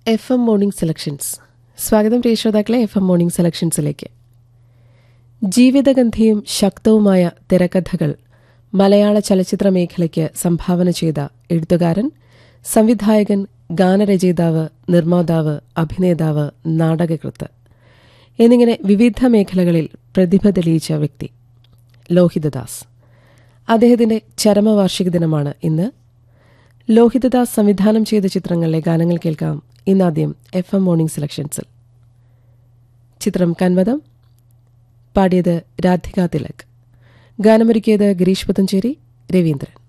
F M morning selections സ്വാഗതം പ്രിയ ശ്രോതാക്കളെ എഫ് എം മോർണിംഗ് സെലക്ഷൻസിലേക്ക് ജീവിതഗന്ധിയും ശക്തവുമായ തിരക്കഥകൾ മലയാള ചലച്ചിത്ര മേഖലയ്ക്ക് സംഭാവന ചെയ്ത എഴുത്തുകാരൻ സംവിധായകൻ ഗാനരചയിതാവ് നിർമ്മാതാവ് അഭിനേതാവ് നാടകകൃത്ത് എന്നിങ്ങനെ വിവിധ മേഖലകളിൽ പ്രതിഭ തെളിയിച്ച വ്യക്തി ലോഹിതദാസ് അദ്ദേഹത്തിന്റെ ചരമവാർഷിക ദിനമാണ് ഇന്ന് ലോഹിതദാസ് സംവിധാനം ചെയ്ത ചിത്രങ്ങളിലെ ഗാനങ്ങൾ കേൾക്കാം ഇന്നാദ്യം എഫ് എം മോർണിംഗ് സെലക്ഷൻസിൽ ചിത്രം കൻവതം പാടിയത് രാധിക തിലക് ഗാനമൊരുക്കിയത് ഗിരീഷ് പുത്തഞ്ചേരി രവീന്ദ്രൻ